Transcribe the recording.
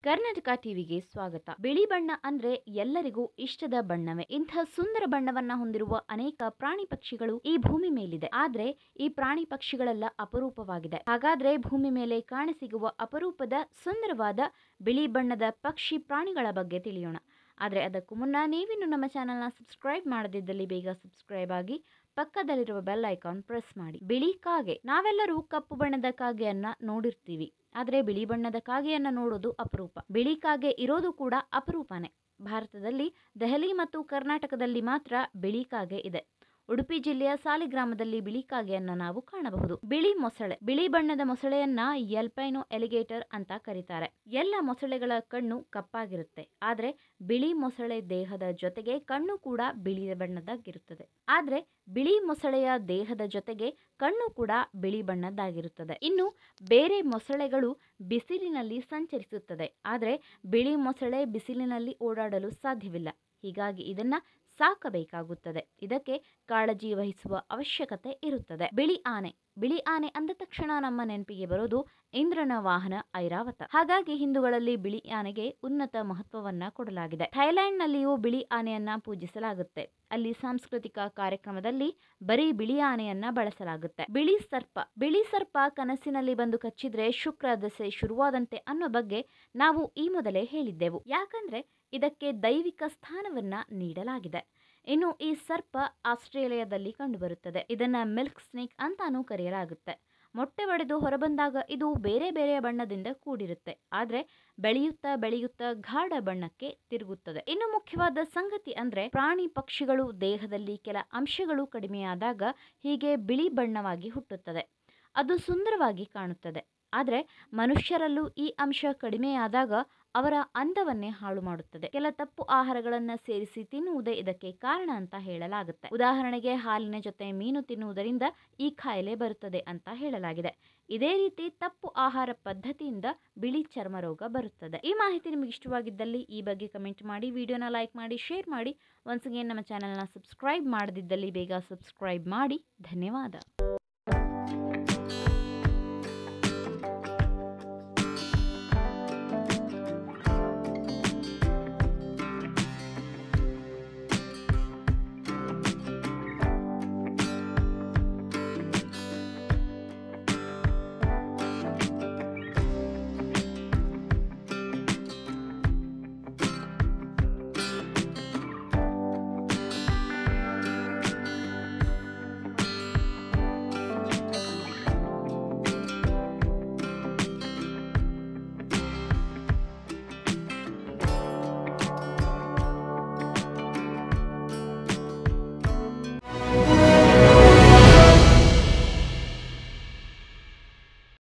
ಕರ್ನಾಟಕ ಟಿವಿಗೆ ಸ್ವಾಗತ ಬಿಳಿ ಬಣ್ಣ ಅಂದ್ರೆ ಎಲ್ಲರಿಗೂ ಇಷ್ಟದ ಬಣ್ಣವೇ ಇಂಥ ಸುಂದರ ಬಣ್ಣವನ್ನ ಹೊಂದಿರುವ ಅನೇಕ ಪ್ರಾಣಿ ಪಕ್ಷಿಗಳು ಈ ಭೂಮಿ ಮೇಲಿದೆ ಆದ್ರೆ ಈ ಪ್ರಾಣಿ ಪಕ್ಷಿಗಳೆಲ್ಲ ಅಪರೂಪವಾಗಿದೆ ಹಾಗಾದ್ರೆ ಭೂಮಿ ಮೇಲೆ ಕಾಣಸಿಗುವ ಅಪರೂಪದ ಸುಂದರವಾದ ಬಿಳಿ ಬಣ್ಣದ ಪಕ್ಷಿ ಪ್ರಾಣಿಗಳ ಬಗ್ಗೆ ತಿಳಿಯೋಣ ಆದ್ರೆ ಅದಕ್ಕೂ ಮುನ್ನ ನೀವಿನ್ನು ನಮ್ಮ ಚಾನೆಲ್ನ ಸಬ್ಸ್ಕ್ರೈಬ್ ಮಾಡದಿದ್ದಲ್ಲಿ ಬೇಗ ಸಬ್ಸ್ಕ್ರೈಬ್ ಆಗಿ ಪಕ್ಕದಲ್ಲಿರುವ ಬೆಲ್ ಐಕಾನ್ ಪ್ರೆಸ್ ಮಾಡಿ ಬಿಳಿ ಕಾಗೆ ನಾವೆಲ್ಲರೂ ಕಪ್ಪು ಬಣ್ಣದ ಕಾಗೆಯನ್ನ ನೋಡಿರ್ತೀವಿ ಆದ್ರೆ ಬಿಳಿ ಬಣ್ಣದ ಕಾಗೆಯನ್ನ ನೋಡೋದು ಅಪರೂಪ ಬಿಳಿ ಕಾಗೆ ಇರೋದು ಕೂಡ ಅಪರೂಪನೇ ಭಾರತದಲ್ಲಿ ದೆಹಲಿ ಮತ್ತು ಕರ್ನಾಟಕದಲ್ಲಿ ಮಾತ್ರ ಬಿಳಿ ಕಾಗೆ ಇದೆ ಉಡುಪಿ ಜಿಲ್ಲೆಯ ಸಾಲಿಗ್ರಾಮದಲ್ಲಿ ಬಿಳಿ ಕಾಗೆಯನ್ನ ನಾವು ಕಾಣಬಹುದು ಬಿಳಿ ಮೊಸಳೆ ಬಿಳಿ ಬಣ್ಣದ ಮೊಸಳೆಯನ್ನ ಎಲ್ಪೈನೋ ಎಲಿಗೇಟರ್ ಅಂತ ಕರೀತಾರೆ ಎಲ್ಲ ಮೊಸಳೆಗಳ ಕಣ್ಣು ಕಪ್ಪಾಗಿರುತ್ತೆ ಆದ್ರೆ ಬಿಳಿ ಮೊಸಳೆ ದೇಹದ ಜೊತೆಗೆ ಕಣ್ಣು ಕೂಡ ಬಿಳಿ ಬಣ್ಣದಾಗಿರುತ್ತದೆ ಆದ್ರೆ ಬಿಳಿ ಮೊಸಳೆಯ ದೇಹದ ಜೊತೆಗೆ ಕಣ್ಣು ಕೂಡ ಬಿಳಿ ಬಣ್ಣದ್ದಾಗಿರುತ್ತದೆ ಇನ್ನು ಬೇರೆ ಮೊಸಳೆಗಳು ಬಿಸಿಲಿನಲ್ಲಿ ಸಂಚರಿಸುತ್ತದೆ ಆದರೆ ಬಿಳಿ ಮೊಸಳೆ ಬಿಸಿಲಿನಲ್ಲಿ ಓಡಾಡಲು ಸಾಧ್ಯವಿಲ್ಲ ಹೀಗಾಗಿ ಇದನ್ನ ಸಾಕಬೇಕಾಗುತ್ತದೆ ಇದಕ್ಕೆ ಕಾಳಜಿ ವಹಿಸುವ ಅವಶ್ಯಕತೆ ಇರುತ್ತದೆ ಬಿಳಿ ಆನೆ ಬಿಳಿ ಆನೆ ಅಂದ ತಕ್ಷಣ ನಮ್ಮ ನೆನಪಿಗೆ ಬರೋದು ಇಂದ್ರನ ವಾಹನ ಐರಾವತ ಹಾಗಾಗಿ ಹಿಂದೂಗಳಲ್ಲಿ ಬಿಳಿ ಆನೆಗೆ ಉನ್ನತ ಮಹತ್ವವನ್ನ ಕೊಡಲಾಗಿದೆ ಥೈಲ್ಯಾಂಡ್ನಲ್ಲಿಯೂ ಬಿಳಿ ಆನೆಯನ್ನ ಪೂಜಿಸಲಾಗುತ್ತೆ ಅಲ್ಲಿ ಸಾಂಸ್ಕೃತಿಕ ಕಾರ್ಯಕ್ರಮದಲ್ಲಿ ಬರೀ ಬಿಳಿ ಆನೆಯನ್ನ ಬಳಸಲಾಗುತ್ತೆ ಬಿಳಿ ಸರ್ಪ ಬಿಳಿ ಸರ್ಪ ಕನಸಿನಲ್ಲಿ ಬಂದು ಕಚ್ಚಿದ್ರೆ ಶುಕ್ರ ದಶೆ ಶುರುವಾದಂತೆ ಅನ್ನೋ ಬಗ್ಗೆ ನಾವು ಈ ಮೊದಲೇ ಹೇಳಿದ್ದೆವು ಯಾಕಂದ್ರೆ ಇದಕ್ಕೆ ದೈವಿಕ ಸ್ಥಾನವನ್ನ ನೀಡಲಾಗಿದೆ ಇನ್ನು ಈ ಸರ್ಪ ಆಸ್ಟ್ರೇಲಿಯಾದಲ್ಲಿ ಕಂಡುಬರುತ್ತದೆ ಇದನ್ನ ಮಿಲ್ಕ್ ಸ್ನೇಕ್ ಅಂತಾನೂ ಕರೆಯಲಾಗುತ್ತೆ ಮೊಟ್ಟೆ ಒಡೆದು ಹೊರಬಂದಾಗ ಇದು ಬೇರೆ ಬೇರೆ ಬಣ್ಣದಿಂದ ಕೂಡಿರುತ್ತೆ ಆದ್ರೆ ಬೆಳೆಯುತ್ತಾ ಬೆಳೆಯುತ್ತಾ ಗಾಢ ಬಣ್ಣಕ್ಕೆ ತಿರುಗುತ್ತದೆ ಇನ್ನು ಮುಖ್ಯವಾದ ಸಂಗತಿ ಅಂದ್ರೆ ಪ್ರಾಣಿ ಪಕ್ಷಿಗಳು ದೇಹದಲ್ಲಿ ಕೆಲ ಅಂಶಗಳು ಕಡಿಮೆಯಾದಾಗ ಹೀಗೆ ಬಿಳಿ ಬಣ್ಣವಾಗಿ ಹುಟ್ಟುತ್ತದೆ ಅದು ಸುಂದರವಾಗಿ ಕಾಣುತ್ತದೆ ಆದರೆ ಮನುಷ್ಯರಲ್ಲೂ ಈ ಅಂಶ ಕಡಿಮೆಯಾದಾಗ ಅವರ ಅಂದವನ್ನೇ ಹಾಳು ಮಾಡುತ್ತದೆ ಕೆಲ ತಪ್ಪು ಆಹಾರಗಳನ್ನು ಸೇರಿಸಿ ತಿನ್ನುವುದೇ ಇದಕ್ಕೆ ಕಾರಣ ಅಂತ ಹೇಳಲಾಗುತ್ತೆ ಉದಾಹರಣೆಗೆ ಹಾಲಿನ ಜೊತೆ ಮೀನು ತಿನ್ನುವುದರಿಂದ ಈ ಕಾಯಿಲೆ ಬರುತ್ತದೆ ಅಂತ ಹೇಳಲಾಗಿದೆ ಇದೇ ರೀತಿ ತಪ್ಪು ಆಹಾರ ಪದ್ಧತಿಯಿಂದ ಬಿಳಿ ಚರ್ಮ ರೋಗ ಬರುತ್ತದೆ ಈ ಮಾಹಿತಿ ನಿಮಗೆ ಇಷ್ಟವಾಗಿದ್ದಲ್ಲಿ ಈ ಬಗ್ಗೆ ಕಮೆಂಟ್ ಮಾಡಿ ವಿಡಿಯೋನ ಲೈಕ್ ಮಾಡಿ ಶೇರ್ ಮಾಡಿ ಒನ್ಸ್ ಅಗೇನ್ ನಮ್ಮ ಚಾನೆಲ್ನ ಸಬ್ಸ್ಕ್ರೈಬ್ ಮಾಡದಿದ್ದಲ್ಲಿ ಬೇಗ ಸಬ್ಸ್ಕ್ರೈಬ್ ಮಾಡಿ ಧನ್ಯವಾದ